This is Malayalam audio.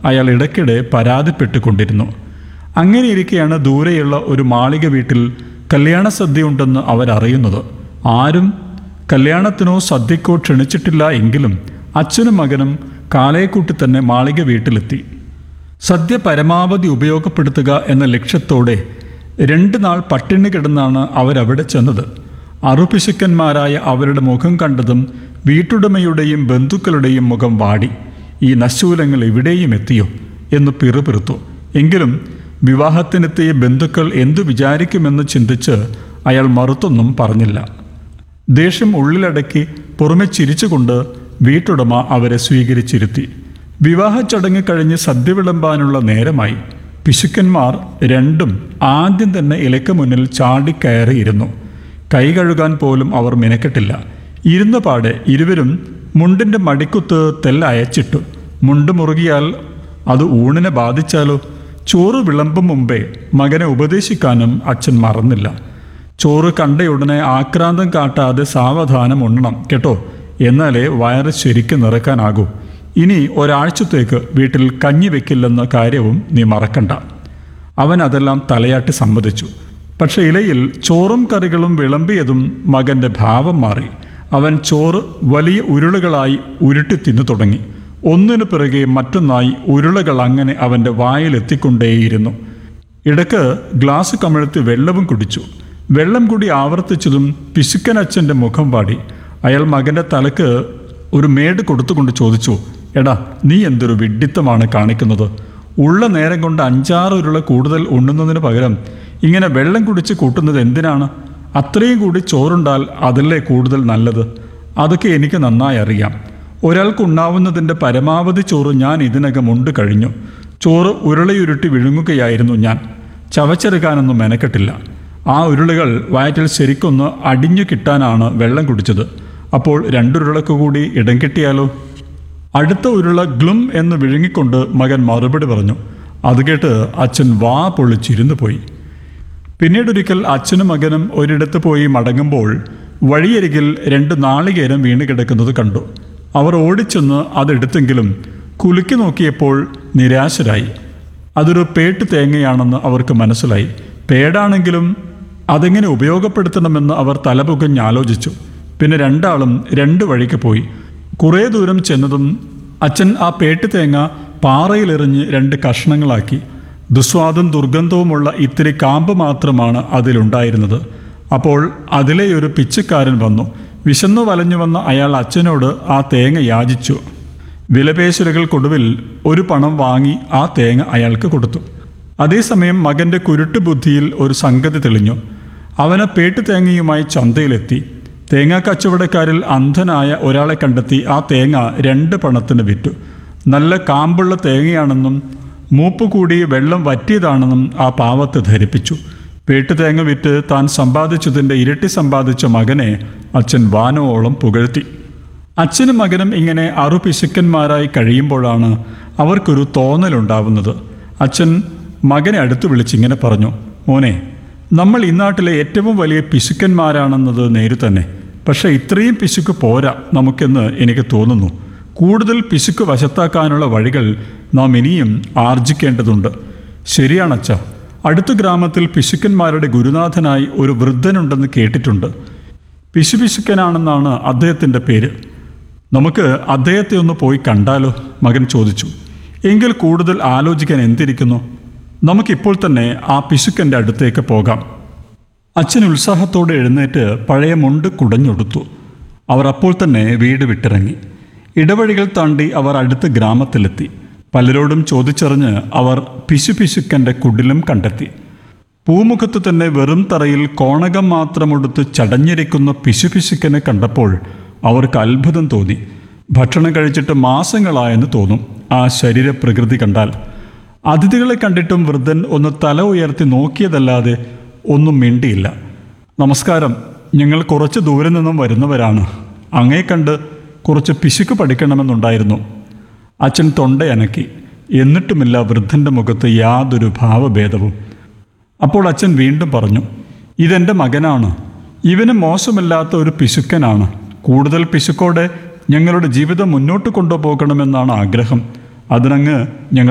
അയാൾ ഇടയ്ക്കിടെ പരാതിപ്പെട്ടുകൊണ്ടിരുന്നു അങ്ങനെയിരിക്കെയാണ് ദൂരെയുള്ള ഒരു മാളിക വീട്ടിൽ കല്യാണ സദ്യ ഉണ്ടെന്ന് അവരറിയുന്നത് ആരും കല്യാണത്തിനോ സദ്യക്കോ ക്ഷണിച്ചിട്ടില്ല എങ്കിലും അച്ഛനും മകനും കാലയെക്കൂട്ടി തന്നെ മാളിക വീട്ടിലെത്തി സദ്യ പരമാവധി ഉപയോഗപ്പെടുത്തുക എന്ന ലക്ഷ്യത്തോടെ രണ്ട് നാൾ പട്ടിണി കിടന്നാണ് അവരവിടെ ചെന്നത് അറുപിശുക്കന്മാരായ അവരുടെ മുഖം കണ്ടതും വീട്ടുടമയുടെയും ബന്ധുക്കളുടെയും മുഖം വാടി ഈ നശൂലങ്ങൾ എവിടെയും എത്തിയോ എന്ന് പിറുപിറുത്തു എങ്കിലും വിവാഹത്തിനെത്തിയ ബന്ധുക്കൾ എന്തു വിചാരിക്കുമെന്ന് ചിന്തിച്ച് അയാൾ മറുത്തൊന്നും പറഞ്ഞില്ല ദേഷ്യം ഉള്ളിലടക്കി പുറമെ ചിരിച്ചുകൊണ്ട് വീട്ടുടമ അവരെ സ്വീകരിച്ചിരുത്തി വിവാഹ ചടങ്ങ് കഴിഞ്ഞ് സദ്യ വിളമ്പാനുള്ള നേരമായി പിശുക്കന്മാർ രണ്ടും ആദ്യം തന്നെ ഇലക്ക് മുന്നിൽ ചാടിക്കയറിയിരുന്നു കൈ കഴുകാൻ പോലും അവർ മിനക്കെട്ടില്ല ഇരുന്ന പാടെ ഇരുവരും മുണ്ടിന്റെ മടിക്കുത്ത് തെല്ലയച്ചിട്ടു മുണ്ട് മുറുകിയാൽ അത് ഊണിനെ ബാധിച്ചാലോ ചോറ് വിളമ്പും മുമ്പേ മകനെ ഉപദേശിക്കാനും അച്ഛൻ മറന്നില്ല ചോറ് കണ്ടയുടനെ ആക്രാന്തം കാട്ടാതെ സാവധാനം ഉണ്ണണം കേട്ടോ എന്നാലേ വയറ് ശരിക്കും നിറക്കാനാകൂ ഇനി ഒരാഴ്ചത്തേക്ക് വീട്ടിൽ കഞ്ഞി വെക്കില്ലെന്ന കാര്യവും നീ മറക്കണ്ട അവൻ അതെല്ലാം തലയാട്ടി സമ്മതിച്ചു പക്ഷെ ഇലയിൽ ചോറും കറികളും വിളമ്പിയതും മകന്റെ ഭാവം മാറി അവൻ ചോറ് വലിയ ഉരുളകളായി ഉരുട്ടി തിന്നു തുടങ്ങി ഒന്നിനു പിറകെ മറ്റൊന്നായി ഉരുളകൾ അങ്ങനെ അവന്റെ വായിലെത്തിക്കൊണ്ടേയിരുന്നു ഇടക്ക് ഗ്ലാസ് കമിഴ്ത്തി വെള്ളവും കുടിച്ചു വെള്ളം കൂടി ആവർത്തിച്ചതും പിശുക്കനച്ഛൻ്റെ മുഖം പാടി അയാൾ മകന്റെ തലക്ക് ഒരു മേട് കൊടുത്തുകൊണ്ട് ചോദിച്ചു എടാ നീ എന്തൊരു വിഡ്ഢിത്തമാണ് കാണിക്കുന്നത് ഉള്ള നേരം കൊണ്ട് അഞ്ചാറ് ഉരുള കൂടുതൽ ഉണ്ണുന്നതിന് പകരം ഇങ്ങനെ വെള്ളം കുടിച്ച് കൂട്ടുന്നത് എന്തിനാണ് അത്രയും കൂടി ചോറുണ്ടാൽ അതല്ലേ കൂടുതൽ നല്ലത് അതൊക്കെ എനിക്ക് നന്നായി അറിയാം ഒരാൾക്ക് ഉണ്ണാവുന്നതിൻ്റെ പരമാവധി ചോറ് ഞാൻ ഇതിനകം ഉണ്ട് കഴിഞ്ഞു ചോറ് ഉരുളയുരുട്ടി വിഴുങ്ങുകയായിരുന്നു ഞാൻ ചവച്ചെറുക്കാനൊന്നും മെനക്കെട്ടില്ല ആ ഉരുളകൾ വയറ്റിൽ ശരിക്കൊന്ന് അടിഞ്ഞു കിട്ടാനാണ് വെള്ളം കുടിച്ചത് അപ്പോൾ രണ്ടുരുളക്ക് കൂടി ഇടം കിട്ടിയാലോ അടുത്ത ഉരുള ഗ്ലും എന്ന് വിഴുങ്ങിക്കൊണ്ട് മകൻ മറുപടി പറഞ്ഞു അത് കേട്ട് അച്ഛൻ വാ പൊളിച്ചിരുന്നു പോയി പിന്നീടൊരിക്കൽ അച്ഛനും മകനും ഒരിടത്ത് പോയി മടങ്ങുമ്പോൾ വഴിയരികിൽ രണ്ട് നാളികേരം വീണ് കിടക്കുന്നത് കണ്ടു അവർ ഓടിച്ചെന്ന് അതെടുത്തെങ്കിലും കുലുക്കി നോക്കിയപ്പോൾ നിരാശരായി അതൊരു പേട്ട് തേങ്ങയാണെന്ന് അവർക്ക് മനസ്സിലായി പേടാണെങ്കിലും അതെങ്ങനെ ഉപയോഗപ്പെടുത്തണമെന്ന് അവർ തലപുകഞ്ഞ് ആലോചിച്ചു പിന്നെ രണ്ടാളും രണ്ട് വഴിക്ക് പോയി കുറേ ദൂരം ചെന്നതും അച്ഛൻ ആ പേട്ട് തേങ്ങ പാറയിലെറിഞ്ഞ് രണ്ട് കഷ്ണങ്ങളാക്കി ദുസ്വാദും ദുർഗന്ധവുമുള്ള ഇത്തിരി കാമ്പ് മാത്രമാണ് അതിലുണ്ടായിരുന്നത് അപ്പോൾ അതിലെ ഒരു പിച്ചക്കാരൻ വന്നു വിശന്നു വലഞ്ഞു വന്ന അയാൾ അച്ഛനോട് ആ തേങ്ങ യാചിച്ചു വിലപേശലുകൾക്കൊടുവിൽ ഒരു പണം വാങ്ങി ആ തേങ്ങ അയാൾക്ക് കൊടുത്തു അതേസമയം മകന്റെ കുരുട്ട് ബുദ്ധിയിൽ ഒരു സംഗതി തെളിഞ്ഞു അവന് പേട്ട് തേങ്ങയുമായി ചന്തയിലെത്തി തേങ്ങാ കച്ചവടക്കാരിൽ അന്ധനായ ഒരാളെ കണ്ടെത്തി ആ തേങ്ങ രണ്ട് പണത്തിന് വിറ്റു നല്ല കാമ്പുള്ള തേങ്ങയാണെന്നും മൂപ്പ് കൂടി വെള്ളം വറ്റിയതാണെന്നും ആ പാവത്ത് ധരിപ്പിച്ചു പേട്ട് തേങ്ങ വിറ്റ് താൻ സമ്പാദിച്ചതിൻ്റെ ഇരട്ടി സമ്പാദിച്ച മകനെ അച്ഛൻ വാനോളം പുകഴ്ത്തി അച്ഛനും മകനും ഇങ്ങനെ അറുപിശുക്കന്മാരായി കഴിയുമ്പോഴാണ് അവർക്കൊരു തോന്നലുണ്ടാവുന്നത് അച്ഛൻ മകനെ അടുത്ത് വിളിച്ചിങ്ങനെ പറഞ്ഞു മോനെ നമ്മൾ ഇന്നാട്ടിലെ ഏറ്റവും വലിയ പിശുക്കന്മാരാണെന്നത് നേരു തന്നെ പക്ഷേ ഇത്രയും പിശുക്ക് പോരാ നമുക്കെന്ന് എനിക്ക് തോന്നുന്നു കൂടുതൽ പിശുക്ക് വശത്താക്കാനുള്ള വഴികൾ നാം ഇനിയും ആർജിക്കേണ്ടതുണ്ട് ശരിയാണച്ച അടുത്ത ഗ്രാമത്തിൽ പിശുക്കന്മാരുടെ ഗുരുനാഥനായി ഒരു വൃദ്ധനുണ്ടെന്ന് കേട്ടിട്ടുണ്ട് പിശുപിശുക്കനാണെന്നാണ് അദ്ദേഹത്തിൻ്റെ പേര് നമുക്ക് അദ്ദേഹത്തെ ഒന്ന് പോയി കണ്ടാലോ മകൻ ചോദിച്ചു എങ്കിൽ കൂടുതൽ ആലോചിക്കാൻ എന്തിരിക്കുന്നു നമുക്കിപ്പോൾ തന്നെ ആ പിശുക്കൻ്റെ അടുത്തേക്ക് പോകാം അച്ഛൻ ഉത്സാഹത്തോടെ എഴുന്നേറ്റ് പഴയ മുണ്ട് കുടഞ്ഞൊടുത്തു അവർ അപ്പോൾ തന്നെ വീട് വിട്ടിറങ്ങി ഇടവഴികൾ താണ്ടി അവർ അടുത്ത ഗ്രാമത്തിലെത്തി പലരോടും ചോദിച്ചറിഞ്ഞ് അവർ പിശുപിശുക്കൻ്റെ കുടിലും കണ്ടെത്തി പൂമുഖത്ത് തന്നെ വെറും തറയിൽ കോണകം മാത്രമെടുത്ത് ചടഞ്ഞിരിക്കുന്ന പിശുപിശുക്കനെ കണ്ടപ്പോൾ അവർക്ക് അത്ഭുതം തോന്നി ഭക്ഷണം കഴിച്ചിട്ട് മാസങ്ങളായെന്ന് തോന്നും ആ ശരീരപ്രകൃതി കണ്ടാൽ അതിഥികളെ കണ്ടിട്ടും വൃദ്ധൻ ഒന്ന് തല ഉയർത്തി നോക്കിയതല്ലാതെ ഒന്നും മിണ്ടിയില്ല നമസ്കാരം ഞങ്ങൾ കുറച്ച് ദൂരെ നിന്നും വരുന്നവരാണ് അങ്ങേ കണ്ട് കുറച്ച് പിശുക്ക് പഠിക്കണമെന്നുണ്ടായിരുന്നു അച്ഛൻ തൊണ്ടയനക്കി എന്നിട്ടുമില്ല വൃദ്ധൻ്റെ മുഖത്ത് യാതൊരു ഭാവഭേദവും അപ്പോൾ അച്ഛൻ വീണ്ടും പറഞ്ഞു ഇതെൻ്റെ മകനാണ് ഇവന് മോശമില്ലാത്ത ഒരു പിശുക്കനാണ് കൂടുതൽ പിശുക്കോടെ ഞങ്ങളുടെ ജീവിതം മുന്നോട്ട് കൊണ്ടുപോകണമെന്നാണ് ആഗ്രഹം അതിനങ്ങ് ഞങ്ങൾ